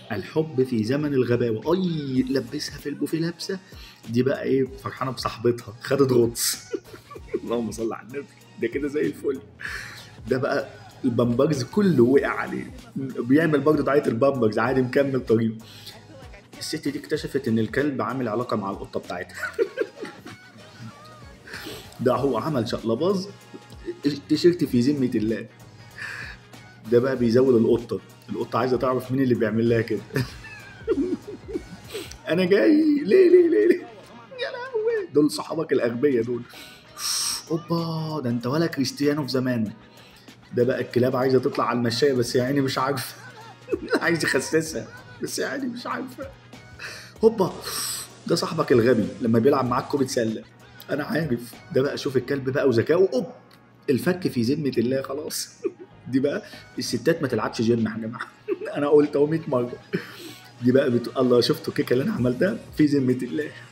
الحب في زمن الغباوه اي لبسها في البوفيه لابسه دي بقى ايه فرحانه بصاحبتها خدت غطس اللهم صل على النبي ده كده زي الفل ده بقى البامبرز كله وقع عليه بيعمل برضه دعايه البامبرز عادي مكمل طريقه الست دي اكتشفت ان الكلب عامل علاقه مع القطه بتاعتها ده هو عمل شقلباظ التيشيرت في ذمه الله ده بقى بيزود القطه القطه عايزه تعرف مين اللي بيعمل لها كده انا جاي ليه ليه ليه, ليه؟ يا لهوي دول صحابك الاغبياء دول اوبا ده انت ولا كريستيانو في زمانه ده بقى الكلاب عايزه تطلع على المشايه بس يا عيني مش عارفه عايز يخسسها بس يا عيني مش عارفه هوبا ده صاحبك الغبي لما بيلعب معاك كوره سله انا عارف ده بقى شوف الكلب بقى وذكائه اوب الفك في ذمه الله خلاص دي بقى الستات ما تلعبش جيم يا جماعه انا قلت اهو 100 مره دي بقى بتقول الله شفتوا الكيكه اللي انا عملتها في ذمه الله